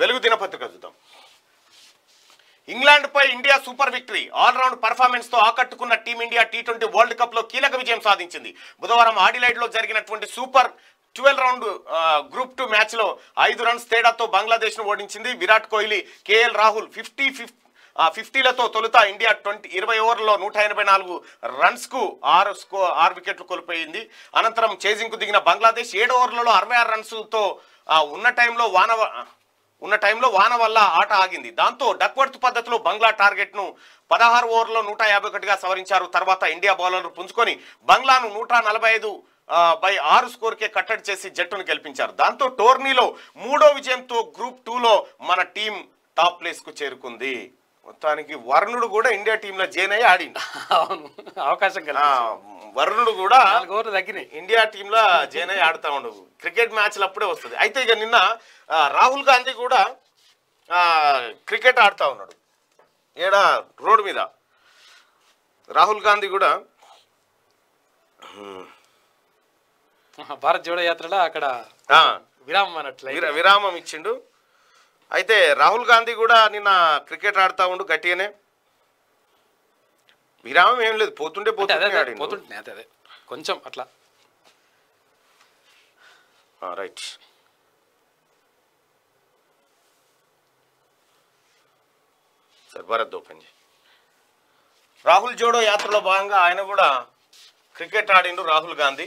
వెలుగు దినపత్రిక చూద్దాం ఇంగ్లాండ్ పై India super victory all round performance తో ఆకట్టుకున్న team India T twenty World Cup లో కీలక విజయం సాధించింది బుధవారం ఆడిలైడ్ లో జరిగినటువంటి super twelve round group two match లో ఐదు రన్స్ తేడాతో బంగ్లాదేశ్ ను ఓడించింది Virat Kohli KL Rahul fifty fifty ఫిఫ్టీలతో తొలుత ఇండియా ట్వంటీ ఇరవై ఓవర్లలో నూట ఎనభై నాలుగు రన్స్ కు ఆరు స్కో ఆరు వికెట్లు కోల్పోయింది అనంతరం చేజింగ్ కు దిగిన బంగ్లాదేశ్ ఏడు ఓవర్లలో అరవై ఆరు రన్స్ తో ఆ, ఉన్న టైంలో వాన ఉన్న టైంలో వాన వల్ల ఆట ఆగింది దాంతో డక్వర్త్ పద్ధతిలో బంగ్లా టార్గెట్ ను పదహారు ఓవర్లో నూట యాభై ఒకటిగా సవరించారు తర్వాత ఇండియా బౌలర్లు పుంజుకొని బంగ్లాను నూట నలభై ఐదు బై ఆరు స్కోర్కే కట్టడి చేసి జట్టును గెలిపించారు దాంతో టోర్నీలో మూడో విజయంతో గ్రూప్ టూలో మన టీం టాప్ ప్లేస్ కు చేరుకుంది మొత్తానికి వరుణుడు కూడా ఇండియా టీంలో జైన్ అయ్యి ఆడింది అవును అవకాశం ఆ, కలిగింది వరుణుడు కూడా నాలుగు ఓవర్లు తగ్గినాయి ఇండియా టీంలో జైన్ అయ్యి ఆడుతా ఉండవు క్రికెట్ మ్యాచ్లు అప్పుడే వస్తుంది అయితే ఇక నిన్న ఆ, రాహుల్ గాంధీ కూడా ఆ, క్రికెట్ ఆడుతా ఉన్నాడు ఏడ రోడ్డు మీద రాహుల్ గాంధీ కూడా భారత్ జోడో యాత్రలో అక్కడ ఆ, విరామం అన్నట్లు విర- విరామం ఇచ్చిండు అయితే రాహుల్ గాంధీ కూడా నిన్న క్రికెట్ ఆడుతా ఉండు గట్టిగానే విరామం ఏం లేదు పోతుంటే అంటే అదే పోతుంటే అదే ఆడిండు పోతుంటే అదే అదే కొంచెం అట్లా రైట్ సరే భరత్ ఓపెన్ చేయి రాహుల్ జోడో యాత్రలో భాగంగా ఆయన కూడా క్రికెట్ ఆడిండు రాహుల్ గాంధీ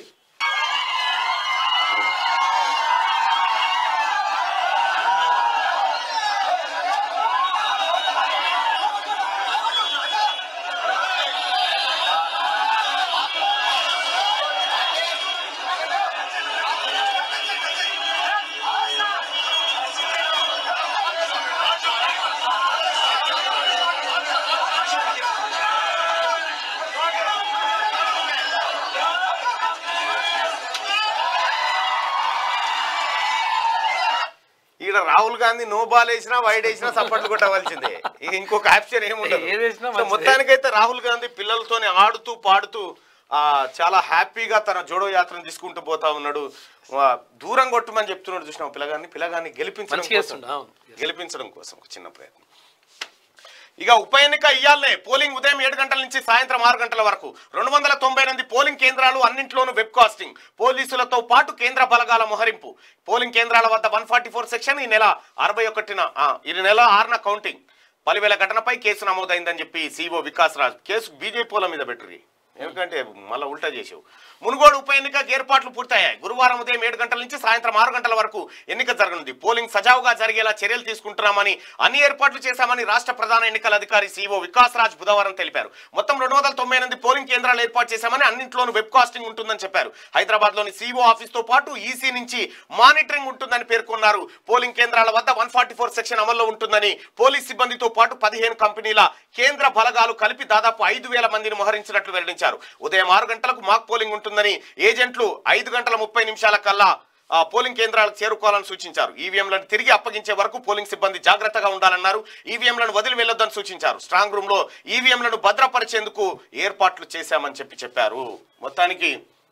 ఈడ రాహుల్ గాంధీ నో బాల్ వేసినా వైడ్ వేసినా సపోర్ట్ కొట్టవలసిందే ఇక ఇంకొక ఆప్షన్ ఏముండదు ఏది వేసినా సో మంచిదే. మొత్తానికైతే రాహుల్ గాంధీ పిల్లలతోని ఆడుతూ పాడుతూ ఆ చాలా హ్యాపీగా తన జోడో యాత్రను తీసుకుంటూ పోతా ఉన్నాడు ఆ, దూరం కొట్టమని చెప్తున్నాడు చూసినాం పిల్లగాన్ని పిల్లగాన్ని గెలిపించడం మంచిగా కోసం చేస్తుండు అవును గెలిపించడం కోసం ఒక చిన్న ప్రయత్నం ఇక ఉప ఎన్నిక ఇయ్యాలే పోలింగ్ ఉదయం ఏడు గంటల నుంచి సాయంత్రం ఆరు గంటల వరకు రెండు వందల తొంభై ఎనిమిది పోలింగ్ కేంద్రాలు అన్నింట్లోనూ వెబ్ కాస్టింగ్ పోలీసులతో పాటు కేంద్ర బలగాల మొహరింపు పోలింగ్ కేంద్రాల వద్ద వన్ ఫార్టీ ఫోర్ సెక్షన్ ఈ నెల అరవై ఒకటిన ఆ, ఈ నెల ఆరున కౌంటింగ్ పలువేల ఘటనపై కేసు నమోదైందని చెప్పి సిఓ వికాస్ రాజ్ కేసు బీజేపీల మీద పెట్టుర్రి ఎందుకంటే మళ్ళీ ఉల్టా చేసావు మునుగోడు ఉప ఎన్నిక ఏర్పాట్లు పూర్తయ్యాయి గురువారం ఉదయం ఏడు గంటల నుంచి సాయంత్రం ఆరు గంటల వరకు ఎన్నిక జరగనుంది పోలింగ్ సజావుగా జరిగేలా చర్యలు తీసుకుంటున్నామని అన్ని ఏర్పాట్లు చేశామని రాష్ట్ర ప్రధాన ఎన్నికల అధికారి సిఓ వికాస్ రాజ్ బుధవారం తెలిపారు మొత్తం రెండు వందల తొంభై ఎనిమిది పోలింగ్ కేంద్రాలు ఏర్పాటు చేశామని అన్నింట్లోనూ వెబ్ కాస్టింగ్ ఉంటుందని చెప్పారు హైదరాబాద్ లోని సిఓ ఆఫీస్ తో పాటు ఈసీ నుంచి మానిటరింగ్ ఉంటుందని పేర్కొన్నారు పోలింగ్ కేంద్రాల వద్ద వన్ ఫార్టీ ఫోర్ సెక్షన్ అమల్లో ఉంటుందని పోలీస్ సిబ్బందితో పాటు పదిహేను కంపెనీల కేంద్ర బలగాలు కలిపి దాదాపు ఐదు వేల మందిని మోహరించినట్లు వెల్లడించారు ఉదయం ఆరు గంటలకు మాక్ పోలింగ్ ఉంటుందని ఏజెంట్లు ఐదు గంటల ముప్పై నిమిషాల కల్లా ఆ, పోలింగ్ కేంద్రాలకు చేరుకోవాలని సూచించారు ఈవీఎంలను తిరిగి అప్పగించే వరకు పోలింగ్ సిబ్బంది జాగ్రత్తగా ఉండాలన్నారు ఈవీఎంలను వదిలి వెళ్లొద్దని సూచించారు స్ట్రాంగ్ రూమ్ లో ఈవీఎంలను భద్రపరిచేందుకు ఏర్పాట్లు చేశామని చెప్పి చెప్పారు మొత్తానికి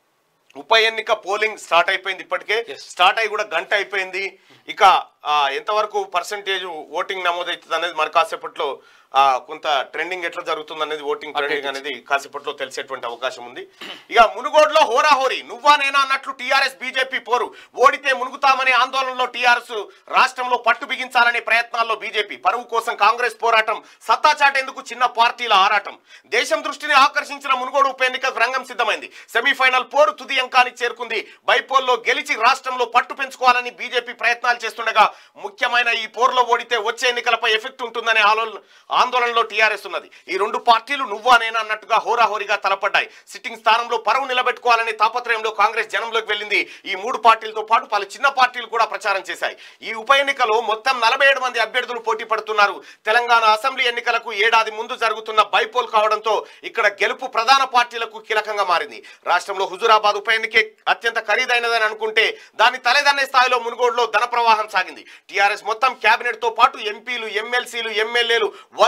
ఉప ఎన్నిక పోలింగ్ స్టార్ట్ అయిపోయింది ఇప్పటికే Yes. స్టార్ట్ అయి కూడా గంట అయిపోయింది ఇక ఆ, ఎంతవరకు పర్సంటేజ్ ఓటింగ్ నమోదవుతుంది అనేది మరి కాసేపట్లో ఆ, కొంత ట్రెండింగ్ ఎట్లా జరుగుతుంది అనేది ఓటింగ్ ట్రెండింగ్ అనేది కాసేపట్లో తెలిసేటువంటి అవకాశం ఉంది ఇక మునుగోడులో హోరాహోరీ నువ్వా నేనా అన్నట్లు టీఆర్ఎస్ బీజేపీ పోరు ఓడితే మునుగుతామనే ఆందోళనలో టీఆర్ఎస్ రాష్ట్రంలో పట్టు బిగించాలనే ప్రయత్నాల్లో బీజేపీ పరువు కోసం కాంగ్రెస్ పోరాటం సత్తా చాటేందుకు చిన్న పార్టీల ఆరాటం దేశం దృష్టిని ఆకర్షించిన మునుగోడు ఉప ఎన్నికకు రంగం సిద్ధమైంది సెమీఫైనల్ పోరు తుది అంకానికి చేరుకుంది బైపోల్లో గెలిచి రాష్ట్రంలో పట్టు పెంచుకోవాలని బీజేపీ ప్రయత్నాలు చేస్తుండగా ముఖ్యమైన ఈ పోరులో ఓడితే వచ్చే ఎన్నికలపై ఎఫెక్ట్ ఉంటుందనే ఆలో- ఆందోళనలో టీఆర్ఎస్ ఉన్నది ఈ రెండు పార్టీలు నువ్వా నేనా అన్నట్టుగా హోరాహోరీగా తలపడ్డాయి సిట్టింగ్ స్థానంలో పరువు నిలబెట్టుకోవాలనే తాపత్రయంలో కాంగ్రెస్ జనంలోకి వెళ్ళింది ఈ మూడు పార్టీలతో పాటు పలు చిన్న పార్టీలు కూడా ప్రచారం చేశాయి ఈ ఉప ఎన్నికలో మొత్తం నలభై ఏడు మంది అభ్యర్థులు పోటీ పడుతున్నారు తెలంగాణ అసెంబ్లీ ఎన్నికలకు ఏడాది ముందు జరుగుతున్న బైపోల్ కావడంతో ఇక్కడ గెలుపు ప్రధాన పార్టీలకు కీలకంగా మారింది రాష్ట్రంలో హుజురాబాద్ ఉప ఎన్నికే అత్యంత ఖరీదైనదని అనుకుంటే దాని తలదన్నే స్థాయిలో మునుగోడులో ధన ప్రవాహం సాగింది టీఆర్ఎస్ మొత్తం కేబినెట్ తో పాటు ఎంపీలు ఎమ్మెల్సీలు ఎమ్మెల్యేలు వంద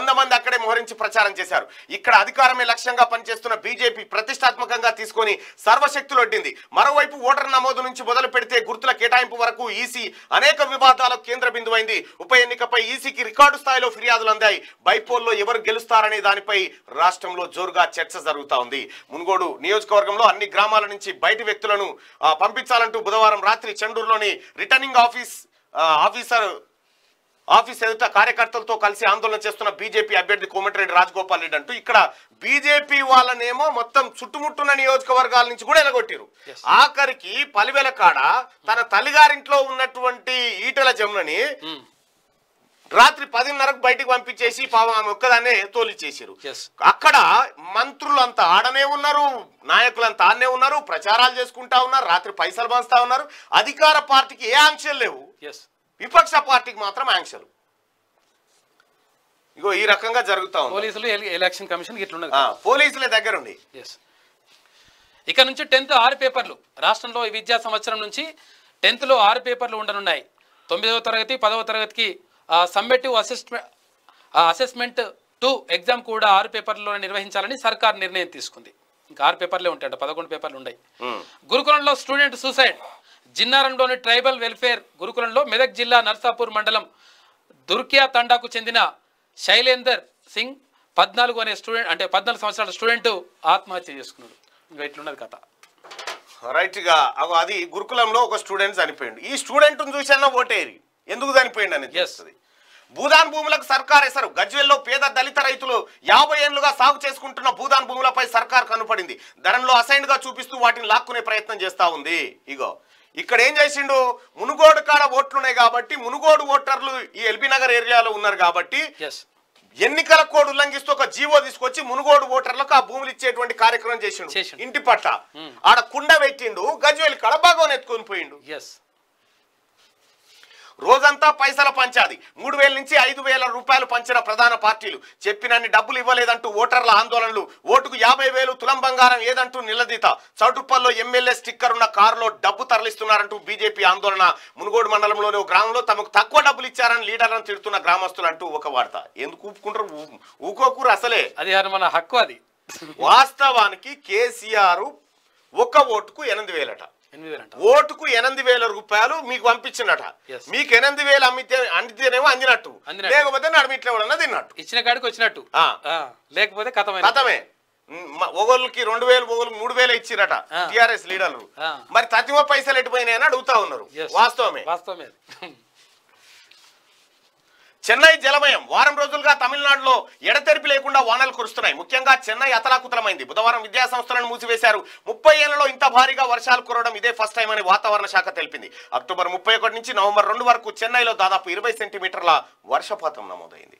వంద మంది అక్కడే మోహరించి ప్రచారం చేశారు ఇక్కడ అధికారమే లక్ష్యంగా పనిచేస్తున్న బీజేపీ ప్రతిష్టాత్మకంగా తీసుకొని సర్వశక్తులు ఒడ్డింది మరోవైపు ఓటర్ నమోదు నుంచి మొదలు పెడితే గుర్తుల కేటాయింపు వరకు ఈసీ అనేక వివాదాలకు కేంద్ర బిందువైంది ఉప ఎన్నికపై ఈసీకి రికార్డు స్థాయిలో ఫిర్యాదులు అందాయి బైపోల్లో ఎవరు గెలుస్తారనే దానిపై రాష్ట్రంలో జోరుగా చర్చ జరుగుతా ఉంది మున్గోడు నియోజకవర్గంలో అన్ని గ్రామాల నుంచి బయటి వ్యక్తులను ఆ, పంపించాలంటూ బుధవారం రాత్రి చెండూరులోని రిటర్నింగ్ ఆఫీస్ ఆ, ఆఫీసర్ ఆఫీస్ ఎదుట కార్యకర్తలతో కలిసి ఆందోళన చేస్తున్న బీజేపీ అభ్యర్థి కోమటిరెడ్డి రాజగోపాల్ రెడ్డి అంటూ ఇక్కడ బీజేపీ వాళ్ళనేమో మొత్తం చుట్టుముట్టున్న నియోజకవర్గాల నుంచి కూడా ఎలగొట్టారు Yes. ఆఖరికి పలివెల కాడ తన తల్లిగారింట్లో ఉన్నటువంటి ఈటల జమునని ఉమ్, రాత్రి పదిన్నరకు బయటికి పంపించేసి పాపం ఆమె ఒక్కదాన్నే తోలిచ్చేసారు Yes. అక్కడ మంత్రులంతా ఆడనే ఉన్నారు నాయకులంతా ఆడనే ఉన్నారు ప్రచారాలు చేసుకుంటా ఉన్నారు రాత్రి పైసలు పంచుతా ఉన్నారు అధికార పార్టీకి ఏ ఆంక్షలు లేవు ఎస్ విపక్ష పార్టీకి మాత్రం ఆంక్షలు ఇగో ఈ రకంగా జరుగుతా ఉంది పోలీసులు ఎల- ఎలక్షన్ కమిషన్ ఇట్లున్నది ఆ, పోలీసుల దగ్గరుండి ఎస్ ఇక నుంచి టెన్త్ ఆరు పేపర్లు రాష్ట్రంలో ఈ విద్యా సంవత్సరం నుంచి టెన్త్లో ఆరు పేపర్లు ఉండనున్నాయి తొమ్మిదవ తరగతి పదవ తరగతికి summative assessment assessment two exam కూడా ఆరు పేపర్లలో నిర్వహించాలని సర్కార్ నిర్ణయం తీసుకుంది ఇంకా ఆరు పేపర్లే ఉంటాయంట పదకొండు పేపర్లు ఉన్నాయి ఉమ్. గురుకులంలో స్టూడెంట్ సూసైడ్ జిన్నారంలోని ట్రైబల్ వెల్ఫేర్ గురుకులంలో మెదక్ జిల్లా నర్సాపూర్ మండలం దుర్కియా తండాకు చెందిన శైలేందర్ సింగ్ పద్నాలుగు అనే స్టూడెంట్ అంటే పద్నాలుగు సంవత్సరాల స్టూడెంట్ ఆత్మహత్య చేసుకున్నాడు ఇంకా ఇట్లున్నది కథ రైట్ గా అగో అది గురుకులంలో ఒక స్టూడెంట్ చనిపోయిండు ఈ స్టూడెంట్ చూసన్నా ఓటేరి ఎందుకు చనిపోయిండు అని తెలుస్తుంది భూదాన్ భూములకు సర్కార్ ఎసరు గజ్వెల్లో పేద దళిత రైతులు యాభై ఏళ్లుగా సాగు చేసుకుంటున్న భూదాన్ భూములపై సర్కార్ కనుపడింది ధరలో అసైన్ గా చూపిస్తూ వాటిని లాక్కునే ప్రయత్నం చేస్తా ఉంది ఇగో ఇక్కడ ఏం చేసిండు మునుగోడు కాడ ఓట్లున్నాయి కాబట్టి మునుగోడు ఓటర్లు ఈ ఎల్బీ నగర్ ఏరియాలో ఉన్నారు కాబట్టి ఎస్ ఎన్నికల కోడ్ ఉల్లంఘిస్తూ ఒక జీవో తీసుకొచ్చి మునుగోడు ఓటర్లకు ఆ భూములు ఇచ్చేటువంటి కార్యక్రమం చేసిండు చేసిండు. ఇంటి పట్ల ఆడ కుండ పెట్టిండు గజ్వేలి కడ బాగా ఎత్తుకొని పోయిండు ఎస్ రోజంతా పైసల పంచాది మూడు వేల నుంచి ఐదు వేల రూపాయలు పంచిన ప్రధాన పార్టీలు చెప్పినన్ని డబ్బులు ఇవ్వలేదంటూ ఓటర్ల ఆందోళనలు ఓటుకు యాభై వేలు తులం బంగారం ఏదంటూ నిలదీత చౌటుప్పల్లో ఎమ్మెల్యే స్టిక్కర్ ఉన్న కారులో డబ్బు తరలిస్తున్నారంటూ బీజేపీ ఆందోళన మునుగోడు మండలంలోని ఒక గ్రామంలో తమకు తక్కువ డబ్బులు ఇచ్చారని లీడర్లను తిడుతున్న గ్రామస్తులు అంటూ ఒక వార్త ఎందుకు ఊపుకుంటారు ఊ- ఊకోకూరు అసలే అది అది మన హక్కు అది వాస్తవానికి కేసీఆర్ ఒక ఓటుకు ఎనిమిది వేలట ఎనిమిది వేలు అంట ఓటుకు ఎనిమిది వేల రూపాయలు మీకు పంపించినట Yes. మీకు ఎనిమిది వేలు అమ్మితే అందితేనేమో అందినట్టు అందినట్టు. లేకపోతే నడిమిట్లో ఎవడన్నా తిన్నట్టు ఇచ్చిన కాడికి వచ్చినట్టు ఆ. ఆ, లేకపోతే కథమైన కథమే ఒకళ్ళకి రెండు వేలు ఒకళ్ళకి మూడు వేలు ఇచ్చిరట ఆ. టిఆర్ఎస్ లీడర్లు ఆ. మరి తతిమ పైసలు ఎటుపోయినాయని అడుగుతా ఉన్నారు Yes. వాస్తవమే వాస్తవమే అది. చెన్నై జలమయం వారం రోజులుగా తమిళనాడులో ఎడతెరిపి లేకుండా వానలు కురుస్తున్నాయి ముఖ్యంగా చెన్నై అతలాకుతలమైంది బుధవారం విద్యా సంస్థలను మూసివేశారు ముప్పై ఏళ్లలో ఇంత భారీగా వర్షాలు కురవడం ఇదే ఫస్ట్ టైం అని వాతావరణ శాఖ తెలిపింది అక్టోబర్ ముప్పై ఒకటి నుంచి నవంబర్ రెండు వరకు చెన్నైలో దాదాపు ఇరవై సెంటీమీటర్ల వర్షపాతం నమోదైంది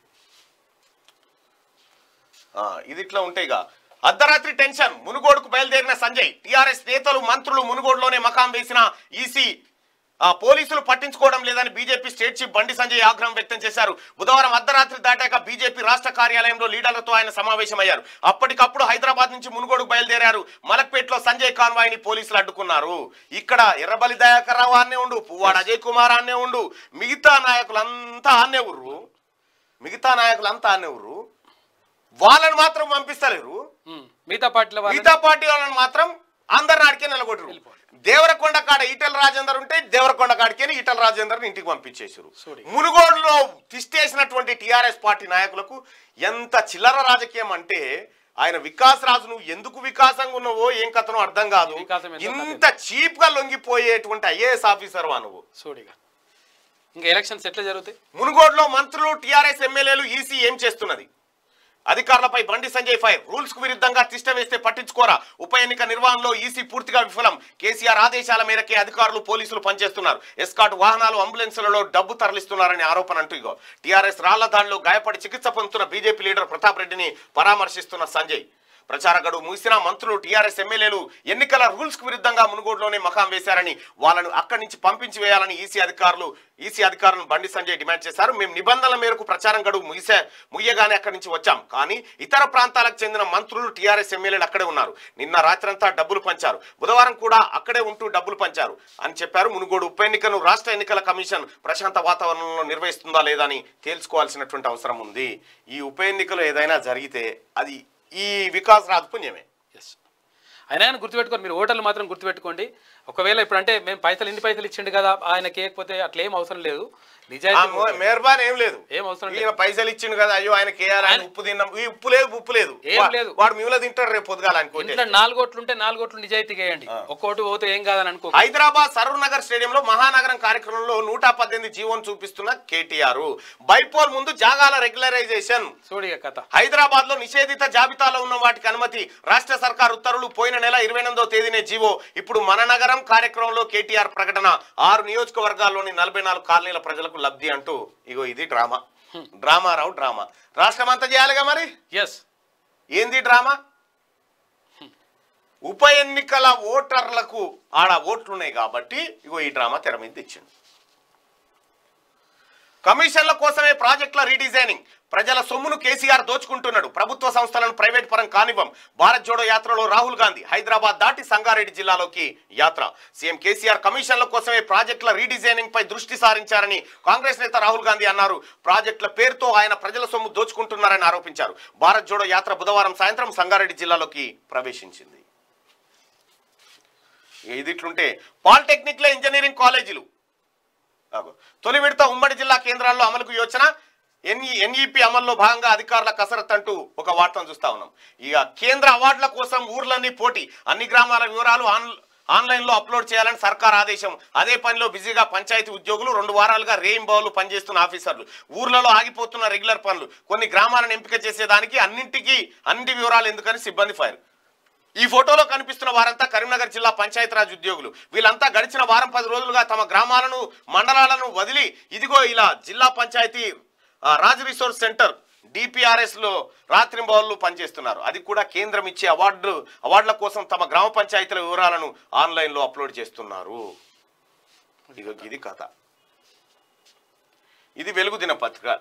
ఆ, ఇది ఇట్లా ఉంటాయిగా అర్ధరాత్రి టెన్షన్ మునుగోడుకు బయలుదేరిన సంజయ్ టిఆర్ఎస్ నేతలు మంత్రులు మునుగోడులోనే మకాం వేసిన ఈసీ ఆ పోలీసులు పట్టించుకోవడం లేదని బీజేపీ స్టేట్ చీఫ్ బండి సంజయ్ ఆగ్రహం వ్యక్తం చేశారు బుధవారం అర్ధరాత్రి దాటాక బీజేపీ రాష్ట్ర కార్యాలయంలో లీడర్లతో ఆయన సమావేశమయ్యారు అప్పటికప్పుడు హైదరాబాద్ నుంచి మునుగోడుకు బయలుదేరారు మలక్పేటలో సంజయ్ కాన్వాయ్ ని పోలీసులు అడ్డుకున్నారు ఇక్కడ ఎర్రబలి దయాకర్ రావు ఆన్నే ఉండు పువ్వాడ అజయ్ కుమార్ ఆన్నే ఉండు మిగతా నాయకులంతా ఆన్నే ఉర్రు మిగతా నాయకులంతా ఆన్నే ఉర్రు వాళ్ళని మాత్రం పంపిస్తలేరు ఉమ్, మిగతా పార్టీల వాళ్ళు మిగతా పార్టీ వాళ్ళని మాత్రం అందరిని ఆడికే నిలగొట్టరు వెళ్ళిపోండి. దేవరకొండ కాడ ఈటల రాజేందర్ ఉంటే దేవరకొండ కాడికే ఈటల రాజేందర్ ఇంటికి పంపించేసారు సూడి. మునుగోడులో తిష్టేసినటువంటి టిఆర్ఎస్ పార్టీ నాయకులకు ఎంత చిల్లర రాజకీయం అంటే ఆయన వికాస్ రాజు నువ్వు ఎందుకు వికాసంగా ఉన్నావో ఏం కథనో అర్థం కాదు వికాసం ఎంతో ఇంత చీప్ గా లొంగిపోయేటువంటి ఐఏఎస్ ఆఫీసర్ వా నువ్వు సూడిగా ఇంకా ఎలక్షన్స్ ఎట్లా జరుగుతాయి మునుగోడులో మంత్రులు టీఆర్ఎస్ ఎమ్మెల్యేలు ఈసీ ఏం చేస్తున్నది అధికారులపై బండి సంజయ్ ఫైర్ రూల్స్ కు విరుద్ధంగా తిష్ట వేస్తే పట్టించుకోరా ఉప ఎన్నిక నిర్వహణలో ఈసీ పూర్తిగా విఫలం కేసీఆర్ ఆదేశాల మేరకే అధికారులు పోలీసులు పనిచేస్తున్నారు ఎస్కాట్ వాహనాలు అంబులెన్సులలో డబ్బు తరలిస్తున్నారని ఆరోపణ అంటూ ఇగో టీఆర్ఎస్ రాళ్ల దాడిలో గాయపడి చికిత్స పొందుతున్న బీజేపీ లీడర్ ప్రతాప్ రెడ్డిని పరామర్శిస్తున్న సంజయ్ ప్రచార గడువు ముగిసిన మంత్రులు టీఆర్ఎస్ ఎమ్మెల్యేలు ఎన్నికల రూల్స్ కు విరుద్ధంగా మునుగోడులోనే మకాం వేశారని వాళ్ళను అక్కడి నుంచి పంపించి వేయాలని ఈసీ అధికారులు ఈసీ అధికారులను బండి సంజయ్ డిమాండ్ చేశారు మేము నిబంధనల మేరకు ప్రచారం గడువు ముగిసే ముగియగానే అక్కడి నుంచి వచ్చాం కానీ ఇతర ప్రాంతాలకు చెందిన మంత్రులు టీఆర్ఎస్ ఎమ్మెల్యేలు అక్కడే ఉన్నారు నిన్న రాత్రంతా డబ్బులు పంచారు బుధవారం కూడా అక్కడే ఉంటూ డబ్బులు పంచారు అని చెప్పారు మునుగోడు ఉప ఎన్నికను రాష్ట్ర ఎన్నికల కమిషన్ ప్రశాంత వాతావరణంలో నిర్వహిస్తుందా లేదా అని తేల్చుకోవాల్సినటువంటి అవసరం ఉంది ఈ ఉప ఎన్నికలు ఏదైనా జరిగితే అది ఈ వికాస్ రాజ్ పుణ్యమే ఎస్ అయినా కానీ గుర్తుపెట్టుకోండి మీరు ఓటర్లు మాత్రం గుర్తుపెట్టుకోండి ఒకవేళ ఇప్పుడు అంటే మేము పైసలు ఇన్ని పైసలు ఇచ్చిండు కదా ఆయనకి ఏకపోతే అట్లా ఏం అవసరం లేదు ఆ నిజాయితీ మొ- మెహర్బాన్ ఏం లేదు ఏం అవసరం లేదు ఈయన పైసలు ఇచ్చిండు కదా అయ్యో ఆయనకి వేయాలి ఆయన ఉప్పు తిన్నాం ఈ ఉప్పు లేదు ఉప్పు లేదు ఏం వా- లేదు. వాడు మిమ్మల్ని తింటాడు రేపు పొద్దుగాల అనుకోండి ఇంట్లో నాలుగు ఓట్లు ఉంటే నాలుగు ఓట్లు నిజాయితీగా వేయండి ఒక్కోటి పోతే ఏం కాదని అనుకో హైదరాబాద్ సరూర్ నగర్ స్టేడియంలో మహానగరం కార్యక్రమంలో నూట పద్దెనిమిది జీవోను చూపిస్తున్న కేటీఆర్ బైపోల్ ముందు జాగాల రెగ్యులరైజేషన్ చూడిగా కథ హైదరాబాద్ లో నిషేధిత జాబితాలో ఉన్న వాటికి అనుమతి రాష్ట్ర సర్కార్ ఉత్తర్వులు పోయిన నెల ఇరవై ఎనిమిదో తేదీనే జీవో ఇప్పుడు మన నగరం కార్యక్రమంలో కేటీఆర్ ప్రకటన ఆరు నియోజకవర్గాల్లోని నలభై నాలుగు కాలనీల ప్రజలకు లబ్ధి అంటూ ఇగో ఇది డ్రామా డ్రామా రావు డ్రామా రాష్ట్రం అంతా చేయాలిగా మరి ఎస్ ఏంది డ్రామా ఉప ఎన్నికల ఓటర్లకు ఆడ ఓట్లున్నాయి కాబట్టి ఇగో ఈ డ్రామా తెర మీద తెచ్చిండు కమిషన్ల కోసమే ప్రాజెక్టుల రీడిజైనింగ్ ప్రజల సొమ్మును కేసీఆర్ దోచుకుంటున్నాడు ప్రభుత్వ సంస్థలను ప్రైవేట్ పరం కానివ్వం భారత్ జోడో యాత్రలో రాహుల్ గాంధీ హైదరాబాద్ దాటి సంగారెడ్డి జిల్లాలోకి యాత్ర సీఎం కేసీఆర్ కమిషన్ల కోసమే ప్రాజెక్టుల రీడిజైనింగ్ పై దృష్టి సారించారని కాంగ్రెస్ నేత రాహుల్ గాంధీ అన్నారు ప్రాజెక్టుల పేరుతో ఆయన ప్రజల సొమ్ము దోచుకుంటున్నారని ఆరోపించారు భారత్ జోడో యాత్ర బుధవారం సాయంత్రం సంగారెడ్డి జిల్లాలోకి ప్రవేశించింది ఇది ఇట్లుంటే పాలిటెక్నిక్ల ఇంజనీరింగ్ కాలేజీలు ఆగు. తొలి విడత ఉమ్మడి జిల్లా కేంద్రాల్లో అమలుకు యోచన ఎన్ఈ ఎన్ఈపి అమల్లో భాగంగా అధికారుల కసరత్ అంటూ ఒక వార్తను చూస్తా ఉన్నాం ఇక కేంద్ర అవార్డుల కోసం ఊర్లన్నీ పోటీ అన్ని గ్రామాల వివరాలు ఆన్ ఆన్లైన్లో అప్లోడ్ చేయాలని సర్కార్ ఆదేశం అదే పనిలో బిజీగా పంచాయతీ ఉద్యోగులు రెండు వారాలుగా రేయింబౌలు పనిచేస్తున్న ఆఫీసర్లు ఊర్లలో ఆగిపోతున్న రెగ్యులర్ పనులు కొన్ని గ్రామాలను ఎంపిక చేసేదానికి అన్నింటికి అన్ని వివరాలు ఎందుకని సిబ్బంది ఫైర్ ఈ ఫోటోలో కనిపిస్తున్న వారంతా కరీంనగర్ జిల్లా పంచాయతీరాజ్ ఉద్యోగులు వీళ్ళంతా గడిచిన వారం పది రోజులుగా తమ గ్రామాలను మండలాలను వదిలి ఇదిగో ఇలా జిల్లా పంచాయతీ ఆ, రాజ్ రిసోర్స్ సెంటర్ డిపిఆర్ఎస్ లో రాత్రింబవళ్ళు పనిచేస్తున్నారు అది కూడా కేంద్రం ఇచ్చే అవార్డు అవార్డుల కోసం తమ గ్రామ పంచాయతీల వివరాలను ఆన్లైన్ లో అప్లోడ్ చేస్తున్నారు ఇదిగో ఇది కథ ఇది వెలుగు దినపత్రిక